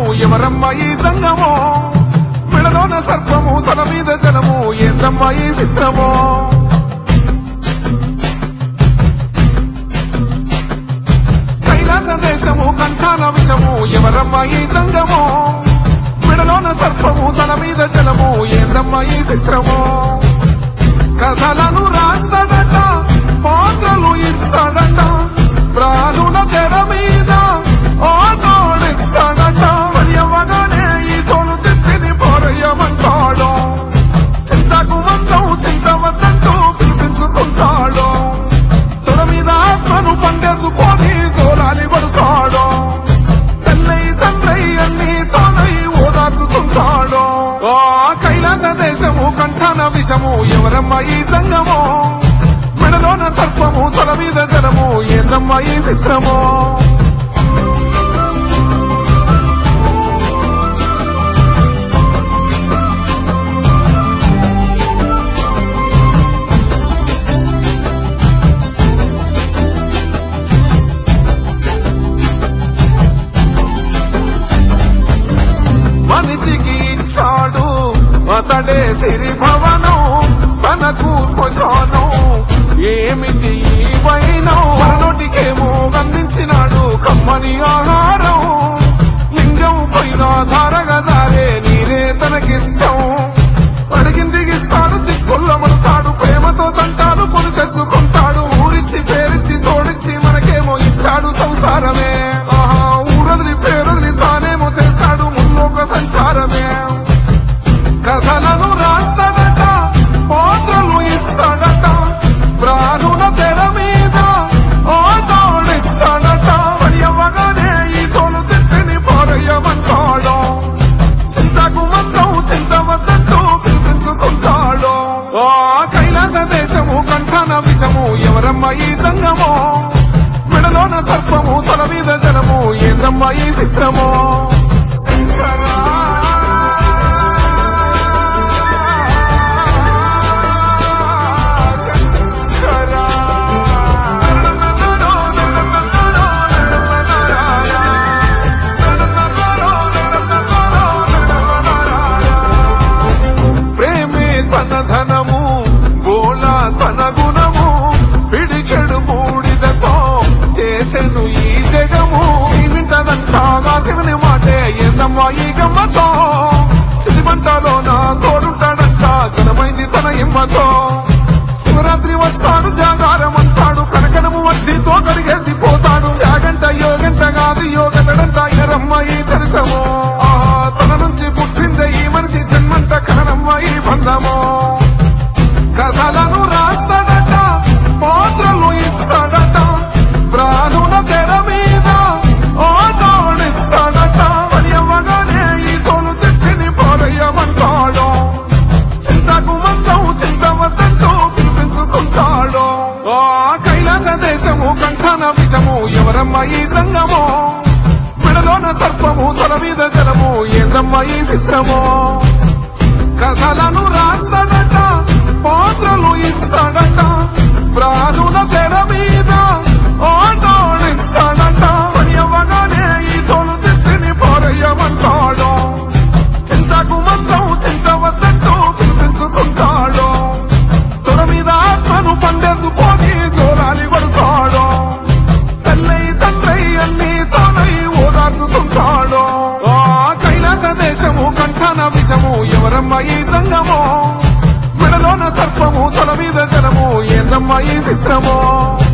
ఎవరమ్మ ఈ సంగమో మెడలోన సర్పము తల మీద జలము ఏందమ్మ ఈ చిత్రమో కైలాస దేశము కంఠాల విషము ఎవరమ్మ ఈ సంగమో మెడలోన సర్పము తల మీద జలము ఏందమ్మ ఈ చిత్రమో కథలను రాస్తాడట పాత్రలు ఇస్తాడట ప్రాణుల తెర మీద ఆటోడిస్తాడట పర్యవగానే ఈ తోలు తిప్పిని పొరయమంటాడు చింతకు వందం చింతవద్దంటూ పిలిపించుకుంటాడు తొడ మీద ఆత్మను పండేసుకొని సోలాలి పడతాడు తల్లై తండ్రై అన్ని తానై ఓదార్చుతుంటాడు ఆ కైలాస దేశము కంఠాన విషము ఎవరమ్మ ఈ సంగమో మెడలోన సర్పము తల మీద జలము ఏందమ్మ ఈ చిత్రమో మనిషికి ఇచ్చాడు అతడే సిరి భవనం తనకు శ్మశానం ఏమిటి ఈ వైనం నోటికేమో అందించినాడు కమ్మని ఆహారం లింగం పైన ధారగా జారే నీరే తనకిష్టం అడిగింది ఇస్తాడు సిక్కుల్లో మనతాడు ప్రేమతో తంటాడు కొని తెచ్చుకుంటాడు ఊరిచ్చి పేరిచ్చి తోడిచ్చి మనకేమో ఇచ్చాడు సంసారమే ఆహా ఊరదిలి పేరుదిలి తానేమో చేస్తాడు ముల్లోక సంచారమే కథలను రాస్తాడట పాత్రలు ఇస్తాడట ప్రాణుల తెర మీద ఆటోడిస్తాడట పని అవ్వగానే ఈ తోలు తిప్పిని పారయ్యమంటాడు చింతకు మందం చింతవద్దంటూ పిలిపించుకుంటాడు ఆ కైలాస దేశము కంఠాన విషము ఎవరమ్మ ఈ సంగమో మెడలోన సర్పము తల మీద జలము ఏందమ్మ ఈ చిత్రమో శంకరా శంకరా ప్రేమే తన ధనము బోలా తన గుణము పిడికెడు బూడిదతో చేసెను ఈ జగము వింటదంటాగా శివుని మాటే ఏందమ్మా ఈ గమ్మతో సిరిమంటలో నా తోడుంటాడంట ఘనమైంది తన ఇమ్మతో శివరాత్రి వస్తాడు జాగారం అంటాడు కనకనము వడ్డీతో కడిగేసి పోతాడు జాగంట యోగంట కాదు యోగతడంట ఎరమ్మ ఈ చరితము ఆహా తన నుంచి పుట్టిందే ఈ మనిషి జన్మంట కననమ్మ ఈ బంధము కథలను రాస్తాడట పాత్రలు ఇస్తాడట ప్రాణుల తెర మీద ఆటోడిస్తాడట పని అవ్వగానే ఈ తోలు తిట్టిని పోరయ్యమంటాడు చింతకు మందం చింతవద్దంటూ పిలిపించుకుంటాడు ఆ కైలాస దేశము కంఠాన విషము ఎవరమ్మ ఈ సంగమో మెడలోన సర్పము తల మీద జలము ఏందమ్మ ఈ చిత్రమో కథలను రాస్తాడట పాత్రలు ఇస్తాడట ప్రాణుల తెర మీద ఆటోడిస్తాడట పని అవ్వగానే ఈ తోలు తిట్టిని పోరయ్యమంటాడు చింతకు మందం చింతవద్దంటూ పిలిపించుకుంటాడు తొడ మీద ఆత్మను పండేసుకొని సోలాలి పడతాడు తల్లై తండ్రై అన్ని తానై ఓదార్చుతుంటాడు ఆ కైలాస దేశము కంఠాన విషము ఎవరమ్మ ఈ సంగమో మెడలోన సర్పము తల మీద జలము ఏందమ్మ ఈ చిత్రమో